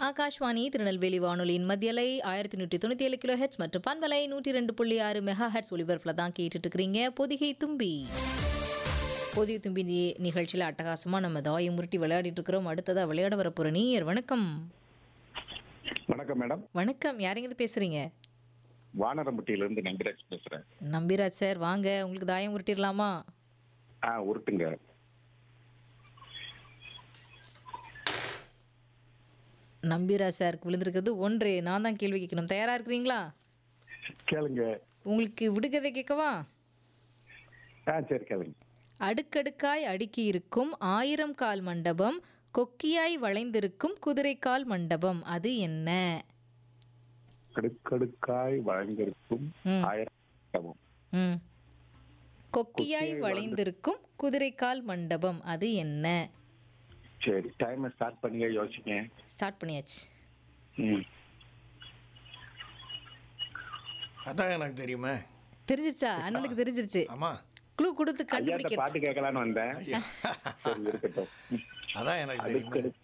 ஆகாஷ்வாணி திருநெல்வேலி வானொலியின் மத்தியலை ஆயிரத்தி நூற்றி தொண்ணூற்றி ஏழு கிலோ ஹெட்ஸ் மற்றும் பண்பலை நூற்றி ரெண்டு புள்ளி ஆறு மெகா ஹெட்ஸ் ஒலிபரப்பில் தான் கேட்டுட்டு இருக்கிறீங்க பொதிகை தும்பி பொதிகை தும்பி நி- நிகழ்ச்சியில் அட்டகாசமாக நம்ம தாயம் முருட்டி விளையாடிட்டு இருக்கிறோம் அடுத்ததாக விளையாட வர போகிற நீயர் வணக்கம் வணக்கம் மேடம் வணக்கம் யாரெங்கிருந்து பேசுகிறீங்க வானரம்பட்டியிலிருந்து நம்பிராஜ் பேசுறேன் நம்பிராஜ் சார் வாங்க உங்களுக்கு தாயம் உருட்டிடலாமா ஆ உருட்டுங்க நம்பிராஜ் சாருக்கு விழுந்திருக்கிறது ஒன்று நான் தான் கேள்வி கேட்கணும் தயாராக இருக்கிறீங்களா கேளுங்க உங்களுக்கு விடுகதை கேட்கவா ஆ சரி கேளுங்க அடுக்கடுக்காய் அடுக்கி இருக்கும் ஆயிரம் கால் மண்டபம் கொக்கியாய் வளைந்திருக்கும் குதிரைக்கால் மண்டபம் அது என்ன கடுக்கடுக்காய் வழங்கிருக்கும் ம். ஆயிரம் மண்டபம். ம் கொக்கியாய் வளைந்திருக்கும் குதிரைக்கால் மண்டபம் அது என்ன சரி டைம் ஸ்டார்ட் பண்ணிங்க யோசிங்க ஸ்டார்ட் பண்ணியாச்சு ம் அதான் எனக்கு தெரியுமே தெரிஞ்சிருச்சா அண்ணனுக்கு தெரிஞ்சிருச்சு ஆமா க்ளூ கொடுத்து ஐயாட்ட கண்டுபிடிக்க பாட்டு கேட்கலான்னு வந்தேன் சரி இருக்கட்டும் அதான் எனக்கு தெரியுமே அடுக்கடு